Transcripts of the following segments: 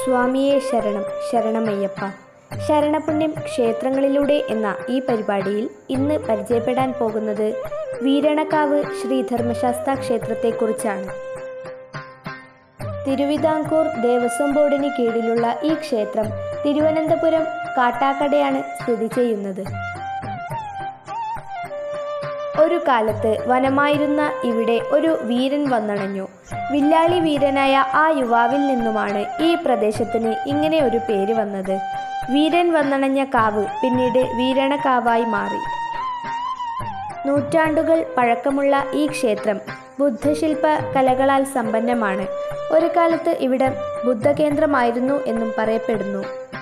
സ്വാമിയെ ശരണം ശരണമയ്യപ്പ ശരണപുണ്യം ക്ഷേത്രങ്ങളിലൂടെ എന്ന ഈ പരിപാടിയിൽ ഇന്ന് പരിചയപ്പെടാൻ പോകുന്നത് വീരണക്കാവ് ശ്രീ ധർമ്മശാസ്ത ക്ഷേത്രത്തെക്കുറിച്ചാണ് തിരുവിതാംകൂർ ദേവസ്വം ബോർഡിന് കീഴിലുള്ള ഈ ക്ഷേത്രം തിരുവനന്തപുരം കാട്ടാക്കടയാണ് സ്ഥിതി ചെയ്യുന്നത് ഒരു കാലത്ത് വനമായിരുന്ന ഇവിടെ ഒരു വീരൻ വന്നണഞ്ഞു വില്ലാളി വീരനായ ആ യുവാവിൽ നിന്നുമാണ് ഈ പ്രദേശത്തിന് ഇങ്ങനെ ഒരു പേര് വന്നത് വീരൻ വന്നണഞ്ഞ കാവ് പിന്നീട് വീരണക്കാവായി മാറി നൂറ്റാണ്ടുകൾ പഴക്കമുള്ള ഈ ക്ഷേത്രം ബുദ്ധശില്പ കലകളാൽ സമ്പന്നമാണ് ഒരു കാലത്ത് ഇവിടം ബുദ്ധകേന്ദ്രമായിരുന്നു എന്നും പറയപ്പെടുന്നു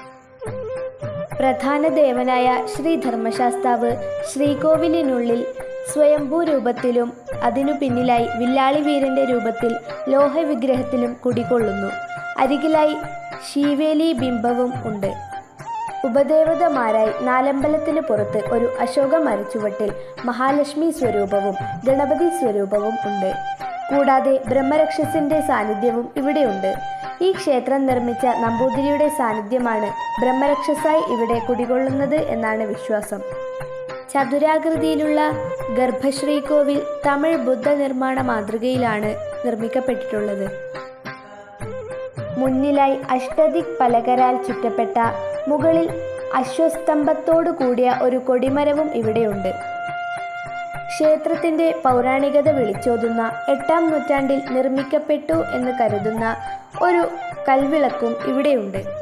പ്രധാന ദേവനായ ശ്രീ ധർമ്മശാസ്താവ് ശ്രീകോവിലിനുള്ളിൽ സ്വയംഭൂ രൂപത്തിലും അതിനു പിന്നിലായി വില്ലാളി വീരന്റെ രൂപത്തിൽ ലോഹവിഗ്രഹത്തിലും കുടികൊള്ളുന്നു അരികിലായി ശീവേലി ബിംബവും ഉണ്ട് ഉപദേവതമാരായി നാലമ്പലത്തിന് പുറത്ത് ഒരു അശോക മരച്ചുവട്ടിൽ മഹാലക്ഷ്മി സ്വരൂപവും ഗണപതി സ്വരൂപവും ഉണ്ട് കൂടാതെ ബ്രഹ്മരക്ഷസിന്റെ സാന്നിധ്യവും ഇവിടെയുണ്ട് ഈ ക്ഷേത്രം നിർമ്മിച്ച നമ്പൂതിരിയുടെ സാന്നിധ്യമാണ് ബ്രഹ്മരക്ഷസായി ഇവിടെ കുടികൊള്ളുന്നത് എന്നാണ് വിശ്വാസം ചതുരാകൃതിയിലുള്ള ഗർഭശ്രീ കോവിൽ തമിഴ് ബുദ്ധ നിർമ്മാണ മാതൃകയിലാണ് നിർമ്മിക്കപ്പെട്ടിട്ടുള്ളത് മുന്നിലായി അഷ്ടദിക് പലകരാൽ ചുറ്റപ്പെട്ട മുകളിൽ അശ്വസ്തംഭത്തോടു കൂടിയ ഒരു കൊടിമരവും ഇവിടെയുണ്ട് ക്ഷേത്രത്തിന്റെ പൗരാണികത വിളിച്ചോതുന്ന എട്ടാം നൂറ്റാണ്ടിൽ നിർമ്മിക്കപ്പെട്ടു എന്ന് കരുതുന്ന ഒരു കൽവിളക്കും ഇവിടെയുണ്ട്